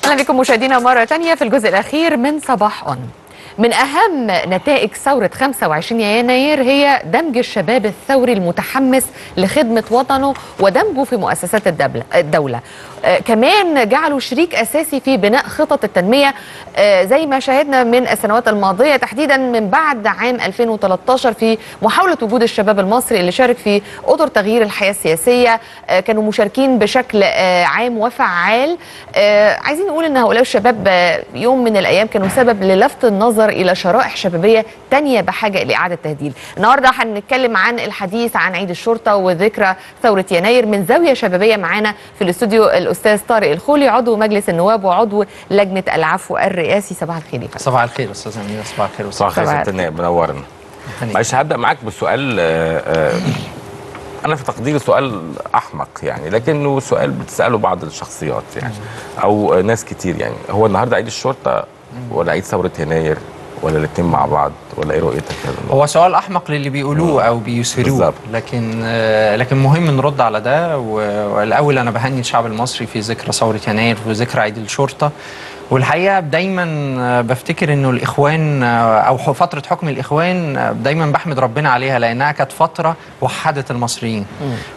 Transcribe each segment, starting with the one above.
اهلا بكم مشاهدينا مره تانية في الجزء الاخير من صباح اون من اهم نتائج ثوره 25 يناير هي دمج الشباب الثوري المتحمس لخدمه وطنه ودمجه في مؤسسات الدولة, الدولة. آه كمان جعلوا شريك اساسي في بناء خطط التنميه آه زي ما شاهدنا من السنوات الماضيه تحديدا من بعد عام 2013 في محاوله وجود الشباب المصري اللي شارك في اطر تغيير الحياه السياسيه آه كانوا مشاركين بشكل آه عام وفعال آه عايزين نقول ان هؤلاء الشباب آه يوم من الايام كانوا سبب للفت النظر الى شرائح شبابيه تانية بحاجه لاعاده تهديد النهارده هنتكلم عن الحديث عن عيد الشرطه وذكرى ثوره يناير من زاويه شبابيه معانا في الاستوديو الاستاذ طارق الخولي عضو مجلس النواب وعضو لجنه العفو الرئاسي صباح الخير يا فندم. صباح الخير استاذ امير صباح الخير صباح الخير صباح ست النائب منورنا هنيئا. معلش هبدا معاك بسؤال آه، آه، انا في تقديري سؤال احمق يعني لكنه سؤال بتساله بعض الشخصيات يعني او آه، ناس كتير يعني هو النهارده عيد الشرطه ولا عيد ثوره يناير ولا الاثنين مع بعض ولا ايه رؤيتك في هذا الموضوع؟ هو سؤال احمق للي بيقولوه او بيثيروه بالظبط. لكن آه، لكن مهم نرد على ده و- والاول انا بهني الشعب المصري في ذكرى ثوره يناير وذكرى عيد الشرطه والحقيقه دايما آه، بفتكر انه الاخوان آه، او ح- فتره حكم الاخوان آه، دايما بحمد ربنا عليها لانها كانت فتره وحدت المصريين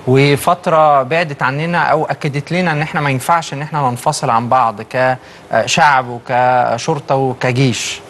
وفتره بعدت عننا او اكدت لنا ان احنا ما ينفعش ان احنا ننفصل عن بعض كشعب وكشرطه وكجيش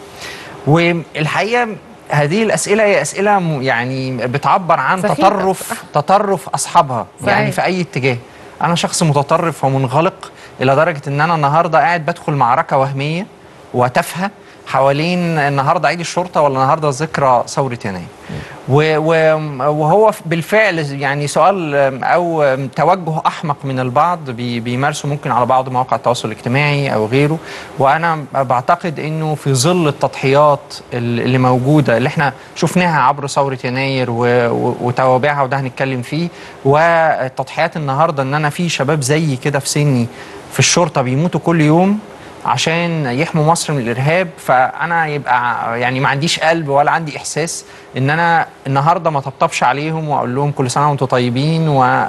والحقيقه هذه الاسئله هي اسئله م- يعني بتعبر عن سخيفة. تطرف تطرف اصحابها صحيح. يعني في اي اتجاه انا شخص متطرف ومنغلق الى درجه ان انا النهارده قاعد بدخل معركه وهميه وتافهه حوالين النهارده عيد الشرطه ولا النهارده ذكرى ثوره يناير و- و- وهو بالفعل يعني سؤال او توجه احمق من البعض بي- بيمارسوا ممكن على بعض مواقع التواصل الاجتماعي او غيره وانا بعتقد انه في ظل التضحيات اللي موجوده اللي احنا شفناها عبر ثوره يناير و- و- وتوابعها وده هنتكلم فيه والتضحيات النهارده ان انا في شباب زي كده في سني في الشرطه بيموتوا كل يوم عشان يحموا مصر من الارهاب فانا يبقى يعني ما عنديش قلب ولا عندي احساس ان انا النهارده ما طبطبش عليهم واقول لهم كل سنه وانتم طيبين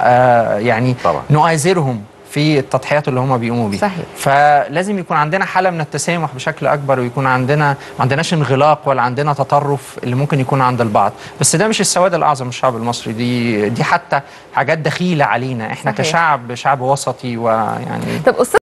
ويعني طبعا. نؤازرهم في التضحيات اللي هم بيقوموا بيها صحيح. فلازم يكون عندنا حاله من التسامح بشكل اكبر ويكون عندنا ما عندناش انغلاق ولا عندنا تطرف اللي ممكن يكون عند البعض بس ده مش السواد الاعظم الشعب المصري دي دي حتى حاجات دخيله علينا احنا صحيح. كشعب شعب وسطي ويعني طب استاذ